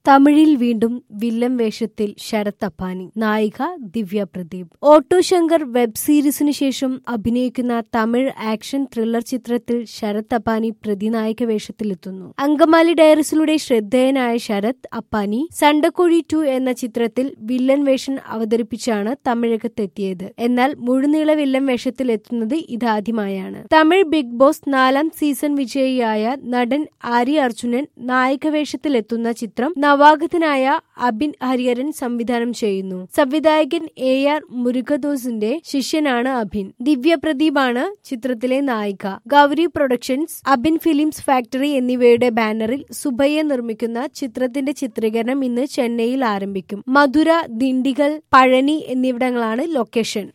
തമിഴിൽ വീണ്ടും വില്ലൻ വേഷത്തിൽ ശരത് അപ്പാനി നായിക ദിവ്യ പ്രദീപ് ഓട്ടോ ശങ്കർ വെബ് സീരീസിനു ശേഷം അഭിനയിക്കുന്ന തമിഴ് ആക്ഷൻ ത്രില്ലർ ചിത്രത്തിൽ ശരത് അപ്പാനി പ്രതിനായക വേഷത്തിലെത്തുന്നു അങ്കമാലി ഡയറീസിലൂടെ ശ്രദ്ധേയനായ ശരത് അപ്പാനി സണ്ടക്കോഴി ടു എന്ന ചിത്രത്തിൽ വില്ലൻ വേഷം അവതരിപ്പിച്ചാണ് തമിഴകത്തെത്തിയത് എന്നാൽ മുഴുനീള വില്ലൻ വേഷത്തിൽ എത്തുന്നത് ഇതാദ്യമായാണ് തമിഴ് ബിഗ് ബോസ് നാലാം സീസൺ വിജയിയായ നടൻ ആര്യ അർജുനൻ നായിക വേഷത്തിലെത്തുന്ന ചിത്രം നവാഗതനായ അബിൻ ഹരിഹരൻ സംവിധാനം ചെയ്യുന്നു സംവിധായകൻ എ ആർ മുരുകദോസിന്റെ ശിഷ്യനാണ് അബിൻ ദിവ്യ പ്രദീപാണ് ചിത്രത്തിലെ നായിക Gauri productions Abin films factory എന്നിവയുടെ ബാനറിൽ സുബയ്യ നിർമ്മിക്കുന്ന ചിത്രത്തിന്റെ ചിത്രീകരണം ഇന്ന് ചെന്നൈയിൽ ആരംഭിക്കും മധുര ദിണ്ടിഗൽ പഴനി എന്നിവിടങ്ങളാണ് ലൊക്കേഷൻ